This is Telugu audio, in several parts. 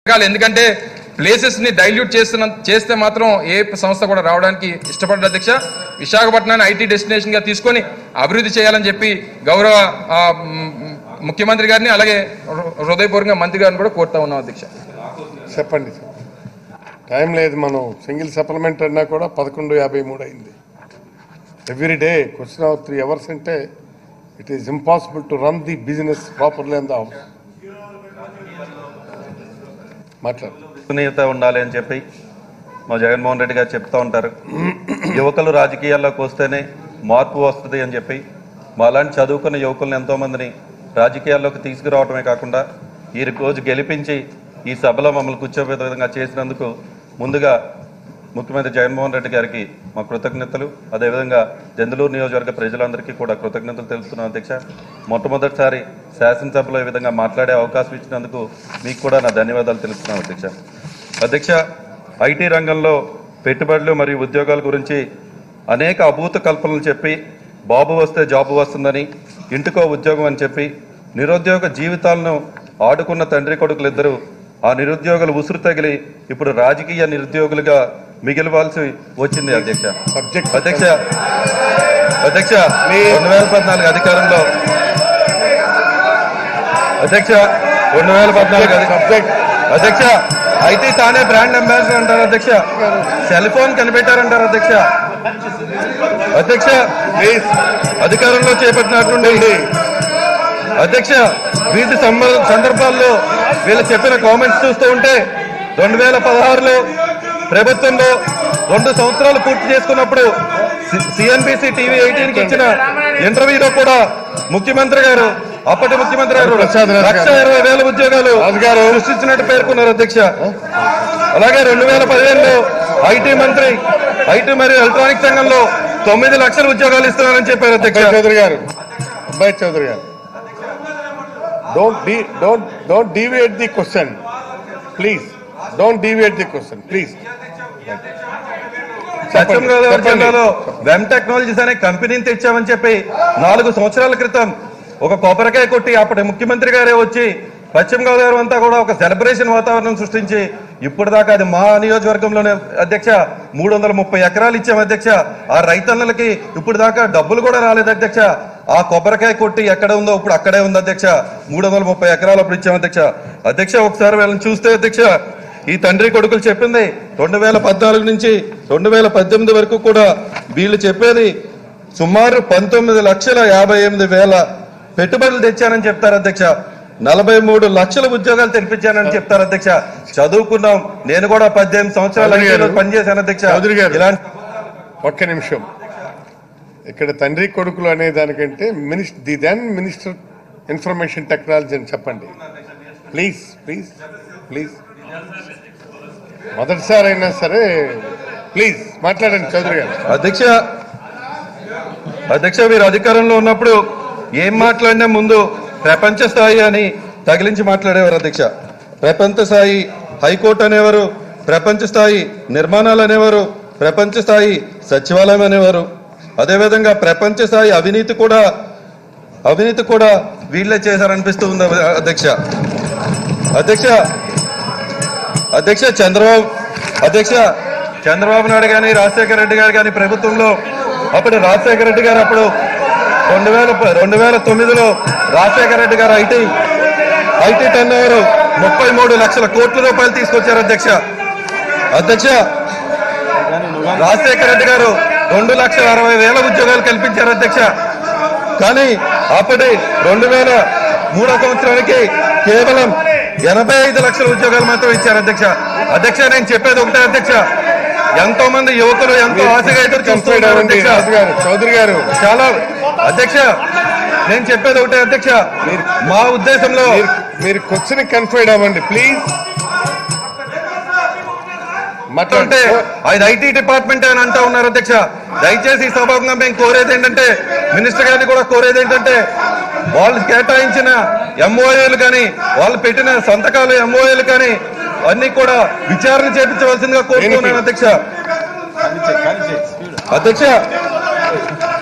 రకాలు ఎందుకంటే ప్లేసెస్ ని డైల్యూట్ చేస్తున్న చేస్తే మాత్రం ఏ సంస్థ కూడా రావడానికి ఇష్టపడదు అధ్యక్ష విశాఖపట్నాన్ని ఐటీ డెస్టినేషన్ గా తీసుకొని అభివృద్ధి చేయాలని చెప్పి గౌరవ ఆ, మ్, ముఖ్యమంత్రి గారిని అలాగే హృ- హృదయపూర్వకంగా మంత్రి గారిని కూడా కోరుతా ఉన్నాం అధ్యక్ష చెప్పండి టైం లేదు మనం సింగిల్ సప్లిమెంట్ అన్నా కూడా పదకొండు యాభై మూడు అయింది every day question hour three hours అంటే it is impossible to run the business properly in the house మాట్లాడు వినీయత ఉండాలి అని చెప్పి మా జగన్మోహన్ రెడ్డి గారు చెప్తూ ఉంటారు యువకులు రాజకీయాల్లోకి వస్తేనే మార్పు వస్తుంది అని చెప్పి మా అలాంటి చదువుకున్న యువకులను ఎంతోమందిని రాజకీయాల్లోకి తీసుకురావడమే కాకుండా ఈ రోజు గెలిపించి ఈ సభలో మమ్మల్ని కూర్చోబే విధంగా చేసినందుకు ముందుగా ముఖ్యమంత్రి జగన్మోహన్ రెడ్డి గారికి మా కృతజ్ఞతలు అదేవిధంగా జందులూరు నియోజకవర్గ ప్రజలందరికీ కూడా కృతజ్ఞతలు తెలుపుతున్నాం అధ్యక్ష మొట్టమొదటిసారి శాసనసభలో ఈ విధంగా మాట్లాడే అవకాశం ఇచ్చినందుకు మీకు కూడా నా ధన్యవాదాలు తెలుపుతున్నాను అధ్యక్ష అధ్యక్ష ఐటీ రంగంలో పెట్టుబడులు మరియు ఉద్యోగాల గురించి అనేక అభూత కల్పనలు చెప్పి బాబు వస్తే జాబు వస్తుందని ఇంటికో ఉద్యోగం అని చెప్పి నిరుద్యోగ జీవితాలను ఆడుకున్న తండ్రి కొడుకులు ఇద్దరు ఆ నిరుద్యోగులు ఉసురు తగిలి ఇప్పుడు రాజకీయ నిరుద్యోగులుగా మిగిలివాల్సి వచ్చింది అధ్యక్ష సబ్జెక్ట్ అధ్యక్ష అధ్యక్ష రెండు వేల పద్నాలుగు అధికారంలో అధ్యక్ష రెండు వేల పద్నాలుగు అధి- సబ్జెక్ట్ అధ్యక్ష అయితే తానే బ్రాండ్ అంబాసిడర్ అంటారు అధ్యక్ష సెల్ ఫోన్ కనిపెట్టారంటారు అధ్యక్ష అధ్యక్ష ప్లీజ్ అధికారంలో చేపట్టినటువంటి అధ్యక్ష వీటి సంబ- సందర్భాల్లో వీళ్ళు చెప్పిన కామెంట్స్ చూస్తూ ఉంటే రెండు వేల పదహారులో ప్రభుత్వంలో రెండు సంవత్సరాలు పూర్తి చేసుకున్నప్పుడు సిఎన్బిసి టీవీ ఎయిటీన్ కి ఇచ్చిన ఇంటర్వ్యూలో కూడా ముఖ్యమంత్రి గారు అప్పటి ముఖ్యమంత్రి గారు ప్రసాద్ రాజు గారు. లక్ష ఇరవై వేల ఉద్యోగాలు రాజు గారు. సృష్టించినట్టు పేర్కొన్నారు అధ్యక్ష అలాగే రెండు వేల పదిహేనులో ఐటీ మంత్రి ఐటీ మరియు ఎలక్ట్రానిక్ రంగంలో తొమ్మిది లక్షల ఉద్యోగాలు ఇస్తున్నారని చెప్పారు అధ్యక్ష అబ్బాయి చౌదరి గారు అబ్బాయి చౌదరి గారు don't don't don't deviate the question please don't deviate the question please పశ్చిమ గోదావరి జిల్లాలో వెమ్ టెక్నాలజీస్ అనే కంపెనీని తెచ్చామని చెప్పి నాలుగు సంవత్సరాల క్రితం ఒక కొబ్బరికాయ కొట్టి అప్పటి ముఖ్యమంత్రి గారే వచ్చి పశ్చిమ గోదావరి అంతా కూడా ఒక సెలబ్రేషన్ వాతావరణం సృష్టించి ఇప్పుడు దాకా అది మా నియోజకవర్గంలోనే అధ్యక్ష మూడు వందల ముప్పై ఎకరాలు ఇచ్చాం అధ్యక్ష ఆ రైతన్నలకి ఇప్పుడు దాకా డబ్బులు కూడా రాలేదు అధ్యక్ష ఆ కొబ్బరికాయ కొట్టి ఎక్కడ ఉందో ఇప్పుడు అక్కడే ఉంది అధ్యక్ష మూడు వందల ముప్పై ఎకరాలు అప్పుడు ఇచ్చాం అధ్యక్ష అధ్యక్ష ఒకసారి వీళ్ళని చూస్తే అధ్యక్ష ఈ తండ్రి కొడుకులు చెప్పింది రెండు వేల పద్నాలుగు నుంచి రెండు వేల పద్దెనిమిది వరకు కూడా వీళ్ళు చెప్పేది సుమారు పంతొమ్మిది లక్షల యాభై ఎనిమిది వేల పెట్టుబడులు తెచ్చానని చెప్తారు అధ్యక్ష నలభై మూడు లక్షల ఉద్యోగాలు తెప్పించానని చెప్తారు అధ్యక్ష చదువుకున్నాం నేను కూడా పద్దెనిమిది సంవత్సరాలు చౌదరి గారు. ఐటీలో పనిచేశాను అధ్యక్ష చౌదరి గారు. ఇలాంటి ఒక్క నిమిషం ఇక్కడ తండ్రి కొడుకులు అనే దానికంటే minister the then minister information technology అని చెప్పండి ప్లీజ్ ప్లీజ్ ప్లీజ్ మొదటిసారి అయినా సరే ప్లీజ్ మాట్లాడండి చౌదరి గారు అధ్యక్ష అధ్యక్ష మీరు అధికారంలో ఉన్నప్పుడు ఏం మాట్లాడినా ముందు ప్రపంచ స్థాయి అని తగిలించి మాట్లాడేవారు అధ్యక్ష ప్రపంచ స్థాయి హైకోర్టు అనేవారు ప్రపంచ స్థాయి నిర్మాణాలు అనేవారు ప్రపంచ స్థాయి సచివాలయం అనేవారు అదేవిధంగా ప్రపంచ స్థాయి అవినీతి కూడా అవినీతి కూడా వీళ్ళే చేశారనిపిస్తూ ఉంది అధ్యక్ష అధ్యక్ష అధ్యక్ష చంద్రబాబు అధ్యక్ష చంద్రబాబు నాయుడు గాని రాజశేఖర రెడ్డి గారు కానీ ప్రభుత్వంలో అప్పుడు రాజశేఖర రెడ్డి గారు అప్పుడు రెండు వేల ప- రెండు వేల తొమ్మిదిలో రాజశేఖర రెడ్డి గారు ఐటీ ఐటీ టర్న్ ఓవర్ ముప్పై మూడు లక్షల కోట్ల రూపాయలు తీసుకొచ్చారు అధ్యక్ష అధ్యక్ష రాజశేఖర రెడ్డి గారు రెండు లక్షల అరవై వేల ఉద్యోగాలు కల్పించారు అధ్యక్ష కానీ అప్పటి రెండు వేల మూడో సంవత్సరానికి కేవలం ఎనభై ఐదు లక్షల ఉద్యోగాలు మాత్రం ఇచ్చారు అధ్యక్ష అధ్యక్ష నేను చెప్పేది ఒకటే అధ్యక్ష ఎంతో మంది యువకులు ఎంతో ఆశగా ఎదురు చూస్తున్నారు అవ్వండి, అధ్యక్ష రాజు గారు చౌదరి గారు చాలా అధ్యక్ష నేను చెప్పేది ఒకటే అధ్యక్ష మా ఉద్దేశంలో మీరు మీరు క్వశ్చన్ కన్ఫైడ్ అవ్వండి ప్లీజ్ అంటే మాట్లాడండి ఆయన ఐటీ డిపార్ట్మెంట్ అని అంటా ఉన్నారు అధ్యక్ష దయచేసి ఈ సభాముఖంగా మేము కోరేది ఏంటంటే మినిస్టర్ గారిని కూడా కోరేది ఏంటంటే వాళ్ళు కేటాయించిన ఎంఓఏలు కానీ వాళ్ళు పెట్టిన సంతకాలు ఎంఓఏలు కానీ అన్ని కూడా విచారణ చేపించవలసిందిగా కోరుతున్నాను అధ్యక్ష అధ్యక్ష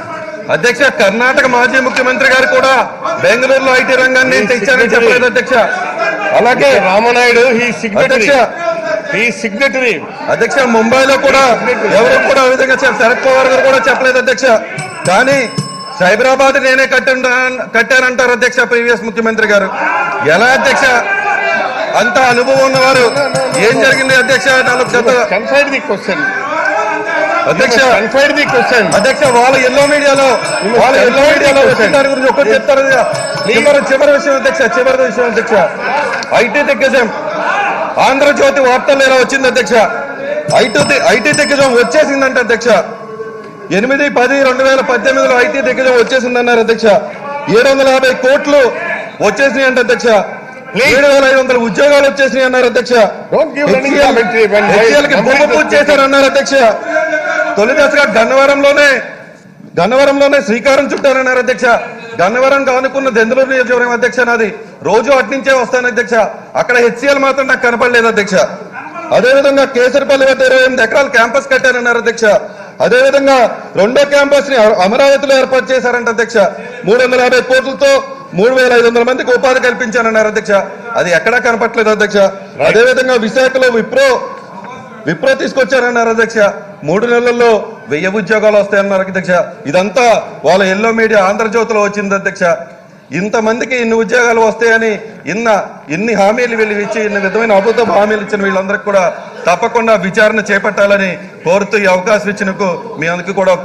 అధ్యక్ష కర్ణాటక మాజీ ముఖ్యమంత్రి గారు కూడా బెంగళూరులో ఐటీ రంగాన్ని నేను తెచ్చానని చెప్పలేదు అధ్యక్ష అలాగే రామనాయుడు హీ సిగ్నేటరీ అధ్యక్ష హీ సిగ్నేటరీ అధ్యక్ష ముంబైలో కూడా ఎవరు కూడా ఆ విధంగా చెప్ప- శరద్ పవార్ గారు కూడా చెప్పలేదు అధ్యక్ష కానీ సైబరాబాద్ నేనే కట్టిండా కట్టారంటారు అధ్యక్ష ప్రీవియస్ ముఖ్యమంత్రి గారు ఎలా అధ్యక్ష అంత అనుభవం ఉన్నవారు ఏం జరిగింది అధ్యక్ష నాలుగు గత కన్ఫైడ్ ది క్వశ్చన్ అధ్యక్ష కన్ఫైడ్ ది క్వశ్చన్ అధ్యక్ష వాళ్ళ ఎల్లో మీడియాలో వాళ్ళ ఎల్లో మీడియాలో వచ్చిన దాని గురించి ఒకటి చెప్తారు కదా. చివరి చివరి విషయం అధ్యక్ష చివరి విషయం అధ్యక్ష ఐటీ దిగ్గజం ఆంధ్రజ్యోతి వార్తలు ఇలా వచ్చింది అధ్యక్ష ఐటీ ది- ఐటీ దిగ్గజం వచ్చేసిందంట అధ్యక్ష ఎనిమిది పది రెండు వేల పద్దెనిమిదిలో ఐటీ దిగ్గజం వచ్చేసిందన్నారు అధ్యక్ష ఏడు వందల యాభై కోట్లు వచ్చేసినాయి అంట అధ్యక్ష ఏడు వేల ఐదు వందల ఉద్యోగాలు వచ్చేసినాయి అన్నారు అధ్యక్ష Don't give running HCL commentary when I HCL కి భూమి complete పూజ the- చేశారన్నారు అధ్యక్ష తొలి దశగా గన్నవరంలోనే గన్నవరంలోనే శ్రీకారం చుట్టారన్నారు అధ్యక్ష గన్నవరం కానుకున్న దెందులూరు నియోజకవర్గం అధ్యక్ష నాది రోజు అట్నుంచే వస్తాను అధ్యక్ష అక్కడ హెచ్సిఎల్ మాత్రం నాకు కనపడలేదు అధ్యక్ష అదేవిధంగా కేసరిపల్లి వద్ద ఇరవై ఎనిమిది ఎకరాల క్యాంపస్ కట్టారన్నారు అధ్యక్ష అదేవిధంగా రెండో క్యాంపస్ ని అమరావతిలో ఏర్పాటు చేశారంట అధ్యక్ష మూడు వందల యాభై కోట్లతో మూడు వేల ఐదు వందల మందికి ఉపాధి కల్పించారన్నారు అధ్యక్ష అది ఎక్కడా కనపట్లేదు అధ్యక్ష అదేవిధంగా విశాఖలో విప్రో విప్రో తీసుకొచ్చారన్నారు అధ్యక్ష మూడు నెలల్లో వెయ్యి ఉద్యోగాలు వస్తాయన్నారు అధ్యక్ష ఇదంతా వాళ్ళ ఎల్లో మీడియా ఆంధ్రజ్యోతిలో వచ్చింది అధ్యక్ష ఇంతమందికి ఇన్ని ఉద్యోగాలు వస్తాయని ఇన్న ఇన్ని హామీలు వీళ్ళు ఇచ్చి ఇన్ని విధమైన అబద్ధ హామీలు ఇచ్చిన వీళ్ళందరికీ కూడా తప్పకుండా విచారణ చేపట్టాలని కోరుతూ ఈ అవకాశం ఇచ్చినందుకు మీ అందరికీ కూడా